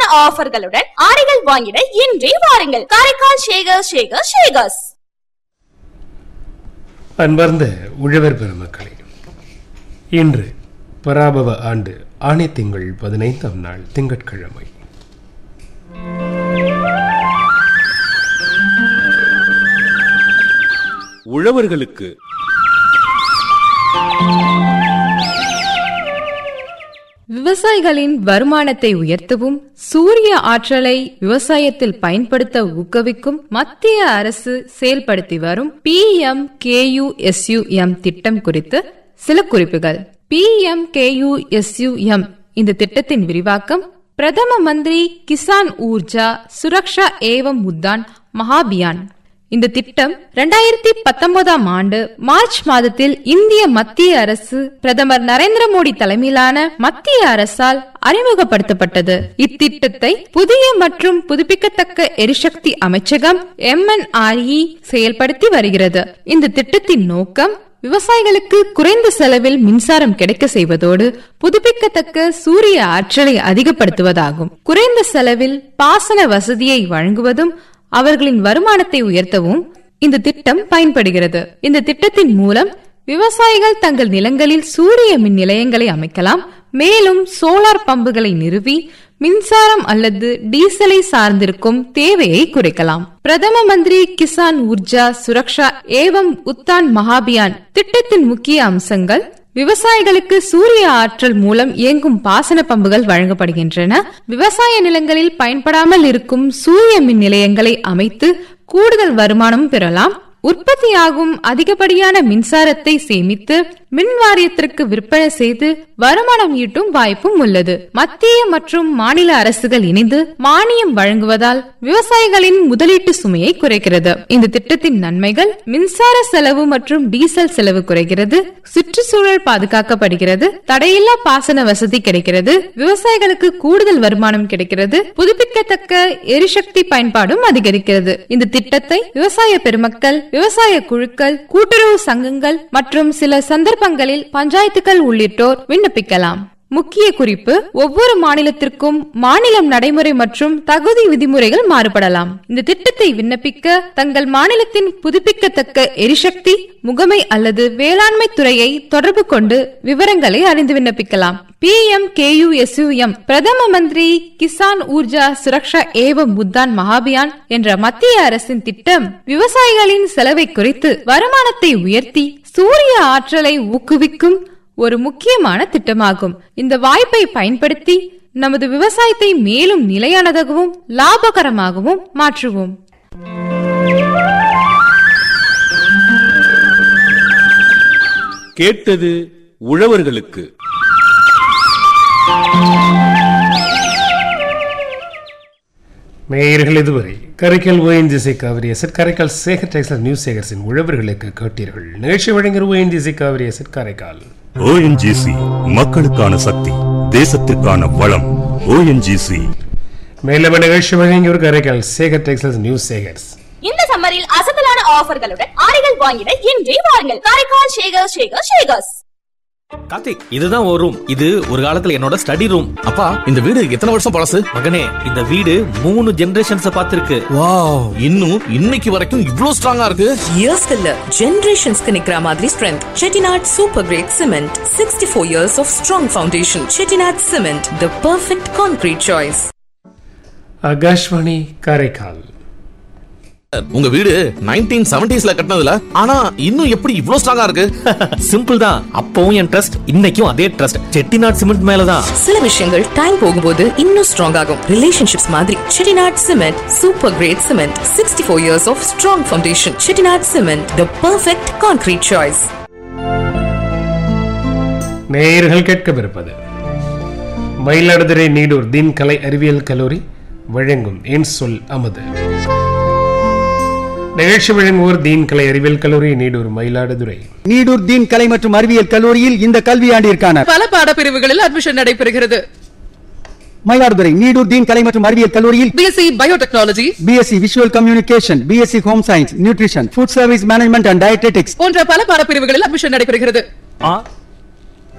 ஆஃபர்களுடன் ஆடைகள் வாங்கிட இன்றே வாருங்கள் காரைக்கால் ஷேகர் ஷேகர் ஷேகர்ஸ் அன்பார்ந்த உழவர் பெருமக்களே இன்று பராபவ ஆண்டு ஆணை திங்கள் பதினைந்தாம் நாள் திங்கட்கிழமை உழவர்களுக்கு விவசாயிகளின் வருமானத்தை உயர்த்தவும் சூரிய ஆற்றலை விவசாயத்தில் பயன்படுத்த ஊக்குவிக்கும் மத்திய அரசு செயல்படுத்தி வரும் பி எம் கேயுஎஸ்யுஎம் திட்டம் குறித்து சில குறிப்புகள் பி எம் கேயுஎஸ்யுஎம் இந்த திட்டத்தின் விரிவாக்கம் பிரதம மந்திரி கிசான் ஊர்ஜா சுரக்ஷா ஏவம் உத்தான் மகாபியான் இந்த திட்டம் இரண்டாயிரத்தி பத்தொன்பதாம் ஆண்டு மார்ச் மாதத்தில் இந்திய மத்திய அரசு பிரதமர் நரேந்திர மோடி தலைமையிலான மத்திய அரசால் அறிமுகப்படுத்தப்பட்டது இத்திட்டத்தை புதிய மற்றும் புதுப்பிக்கத்தக்க எரிசக்தி அமைச்சகம் எம்என்ஆர்இ செயல்படுத்தி வருகிறது இந்த திட்டத்தின் நோக்கம் விவசாயிகளுக்கு குறைந்த செலவில் மின்சாரம் கிடைக்க செய்வதோடு புதுப்பிக்கத்தக்க சூரிய ஆற்றலை அதிகப்படுத்துவதாகும் குறைந்த செலவில் பாசன வசதியை வழங்குவதும் அவர்களின் வருமானத்தை உயர்த்தவும் இந்த திட்டம் பயன்படுகிறது இந்த திட்டத்தின் மூலம் விவசாயிகள் தங்கள் நிலங்களில் சூரிய மின் நிலையங்களை அமைக்கலாம் மேலும் சோலார் பம்புகளை நிறுவி மின்சாரம் அல்லது டீசலை சார்ந்திருக்கும் தேவையை குறைக்கலாம் பிரதம மந்திரி கிசான் உர்ஜா சுரக்ஷா ஏவம் உத்தான் மகாபியான் திட்டத்தின் முக்கிய அம்சங்கள் விவசாயிகளுக்கு சூரிய ஆற்றல் மூலம் இயங்கும் பாசன பம்புகள் வழங்கப்படுகின்றன விவசாய நிலங்களில் பயன்படாமல் இருக்கும் சூரிய மின் நிலையங்களை அமைத்து கூடுதல் வருமானம் பெறலாம் உற்பத்தியாகும் அதிகப்படியான மின்சாரத்தை சேமித்து மின் வாரியத்திற்கு விற்பனை செய்து வருமானம் ஈட்டும் வாய்ப்பும் உள்ளது மத்திய மற்றும் மாநில அரசுகள் இணைந்து மானியம் வழங்குவதால் விவசாயிகளின் முதலீட்டு சுமையை குறைக்கிறது இந்த திட்டத்தின் நன்மைகள் மின்சார செலவு மற்றும் டீசல் செலவு குறைகிறது சுற்றுச்சூழல் பாதுகாக்கப்படுகிறது தடையில்லா பாசன வசதி கிடைக்கிறது விவசாயிகளுக்கு கூடுதல் வருமானம் கிடைக்கிறது புதுப்பிக்கத்தக்க எரிசக்தி பயன்பாடும் அதிகரிக்கிறது இந்த திட்டத்தை விவசாய பெருமக்கள் விவசாய குழுக்கள் கூட்டுறவு சங்கங்கள் மற்றும் சில சந்தர்ப்பங்களில் பஞ்சாயத்துகள் உள்ளிட்டோர் விண்ணப்பிக்கலாம் முக்கிய குறிப்பு ஒவ்வொரு மாநிலத்திற்கும் மாநிலம் நடைமுறை மற்றும் தகுதி விதிமுறைகள் மாறுபடலாம் இந்த திட்டத்தை விண்ணப்பிக்க தங்கள் மாநிலத்தின் புதுப்பிக்கத்தக்க எரிசக்தி முகமை அல்லது வேளாண்மை துறையை தொடர்பு கொண்டு விவரங்களை அறிந்து விண்ணப்பிக்கலாம் பி எம் கேயுஎஸ்யூஎம் பிரதம மந்திரி கிசான் ஊர்ஜா சுரக்ஷா ஏவம் உத்தான் மகாபியான் என்ற மத்திய அரசின் திட்டம் விவசாயிகளின் செலவை குறைத்து வருமானத்தை உயர்த்தி சூரிய ஆற்றலை ஊக்குவிக்கும் ஒரு முக்கியமான திட்டமாகும் இந்த வாய்ப்பை பயன்படுத்தி நமது விவசாயத்தை மேலும் நிலையானதாகவும் லாபகரமாகவும் மாற்றுவோம் கேட்டது உழவர்களுக்கு நேயர்கள் இதுவரை Karaikal ONGC Kaveri asset Karaikal Sekar textile news சேகர்ஸின் உழவர்களுக்கு கேட்டீர்கள் நிகழ்ச்சி வழங்குகிற ONGC Kaveri asset Karaikal ONGC மக்களுக்கான சக்தி தேசத்திற்கான வளம் ஓஎன்ஜிசி மேலும் நிகழ்ச்சி வழங்கியவர் கரைக்கால் சேகர் டெக்ஸ்டைல்ஸ் நியூஸ் சேகர்ஸ் இந்த சம்மரில் அசத்தலான ஆஃபர்களுடன் ஆடைகள் வாங்கிட இன்றே வாருங்கள் காரைக்கால் ஷேகர் ஷேகர் ஷேகர்ஸ் கார்த்திக் இதுதான் ஒரு ரூம் இது ஒரு காலத்துல என்னோட ஸ்டடி ரூம் அப்பா இந்த வீடு எத்தனை வருஷம் பழசு மகனே இந்த வீடு மூணு ஜெனரேஷன்ஸ் பார்த்திருக்கு வாவ் இன்னும் இன்னைக்கு வரைக்கும் இவ்ளோ ஸ்ட்ராங்கா இருக்கு இயர்ஸ்க்கு இல்ல ஜெனரேஷன்ஸ்க்கு நிக்கிற மாதிரி strength Chettinad super great cement sixty four years of strong foundation Chettinad cement the perfect concrete choice Akashvani Karaikal உங்க வீடு நைன்டீன் செவன்டிஸ்ல கட்டினதுல ஆனா இன்னும் எப்படி இவ்ளோ ஸ்ட்ராங்கா இருக்கு சிம்பிள் தான் அப்பவும் என் ட்ரஸ்ட் இன்னைக்கும் அதே ட்ரஸ்ட் செட்டிநாட் சிமெண்ட் மேலதான் சில விஷயங்கள் டைம் போகும்போது இன்னும் ஸ்ட்ராங் ஆகும் ரிலேஷன்ஷிப்ஸ் மாதிரி Chettinad cement super great cement sixty four years of strong foundation Chettinad cement the perfect concrete choice நேயர்கள் கேட்கவிருப்பது மயிலாடுதுறை நீடூர் தீன் கலை அறிவியல் கல்லூரி வழங்கும் என் சொல் அமுது நிகழ்ச்சி வழங்குவோர் தீன் கலை அறிவியல் கல்லூரி நீடூர் மயிலாடுதுறை நீடூர் தீன் கலை மற்றும் அறிவியல் கல்லூரியில் இந்த கல்வியாண்டிற்கான பல பாடப்பிரிவுகளில் அட்மிஷன் நடைபெறுகிறது மயிலாடுதுறை நீடூர் தீன் கலை மற்றும் அறிவியல் கல்லூரியில் BSc biotechnology BSc visual communication BSc home science nutrition food service management and dietetics போன்ற பல பாடப்பிரிவுகளில் அட்மிஷன் நடைபெறுகிறது